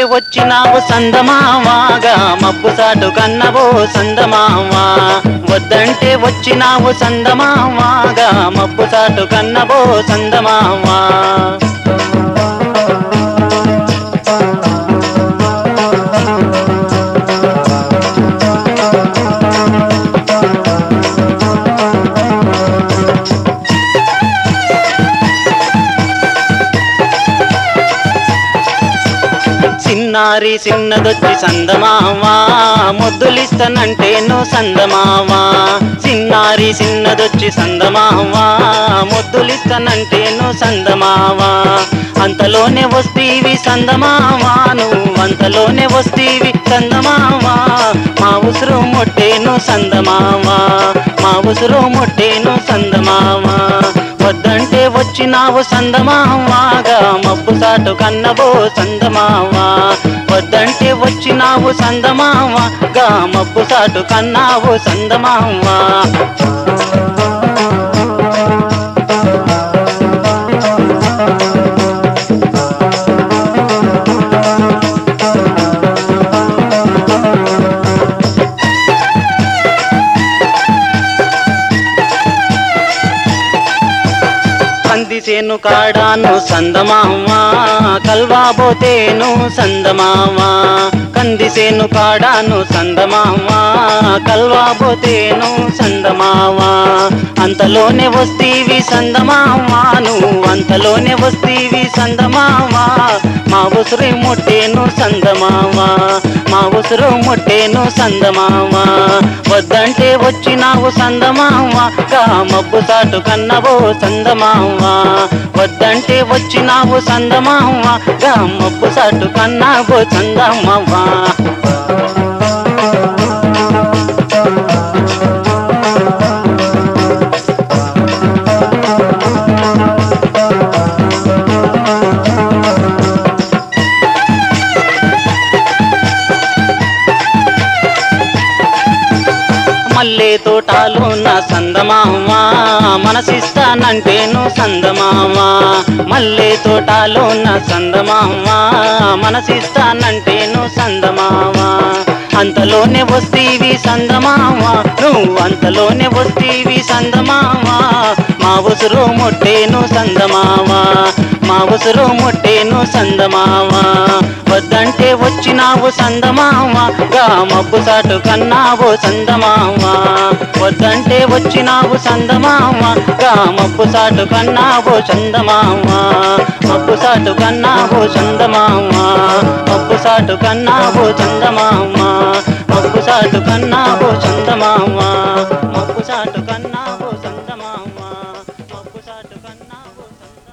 వచ్చినావు సందమావాగా మబ్బు సాటు కన్నవో సందమావా వద్దంటే వచ్చినావు సందమావాగా మబ్బు సాటు కన్నవో సందమావా చిన్నారి చిన్నదొచ్చి సందమావా ముద్దులిస్తానంటే నువ్వు సందమావా చిన్నారి చిన్నదొచ్చి సందమావా ముద్దులిస్తానంటే నువ్వు సందమావా అంతలోనే వస్తీవి సందమావా నువ్వు అంతలోనే వస్తీవి సందమావా మా ఉసురు మొట్టేను సందమావా మా ఉసురు మొట్టేను సందమావా వద్దంటే వచ్చినావు సందమావాగా మబ్బు సాటు కన్నబో సందమావా వద్దంటే వచ్చినావు సందమావాగా మబ్బు సాటు కన్నావు సందమావా కందిసేను కాడాను సందమావా కల్వాబోతేను సందమావా కందిసేను కాడాను సందమావా కల్వాబోతేను సందమావా అంతలోనే వస్తీవి సందమావా నువ్వు అంతలోనే వస్తీవి సందమావా మా ఉసురు ముట్టేను సందమావా మా ఉసురు ముట్టేను సందమావా వద్దంటే వచ్చినావు సందమావా గా మబ్బు సాటు కన్నవో సందమావా వద్దంటే వచ్చినావు సందమావా గా మబ్బు సాటు కన్నావో సందమావా మల్లె తోటాలు నా సందమావా మనసిస్తానంటేను సందమావా మల్లె తోటాలు నా సందమావా మనసిస్తానంటేను సందమావా అంతలోనే వస్తీవి సందమావా నువ్వు అంతలోనే వస్తీవి సందమావా మా ఉసురు ముట్టేను సందమావా మా ఉసురు ముట్టేను సందమావా వద్దంటే వచ్చినావు సందమావా గా మబ్బు సాటు కన్నావు సందమావా వద్దంటే వచ్చినావు సందమావా గా మబ్బు సాటు కన్నావు చందమావా మబ్బు సాటు కన్నావు చందమావా మబ్బు సాటు కన్నావు చందమావా మబ్బు సాటు కన్నావు చందమావా మబ్బు సాటు కన్నా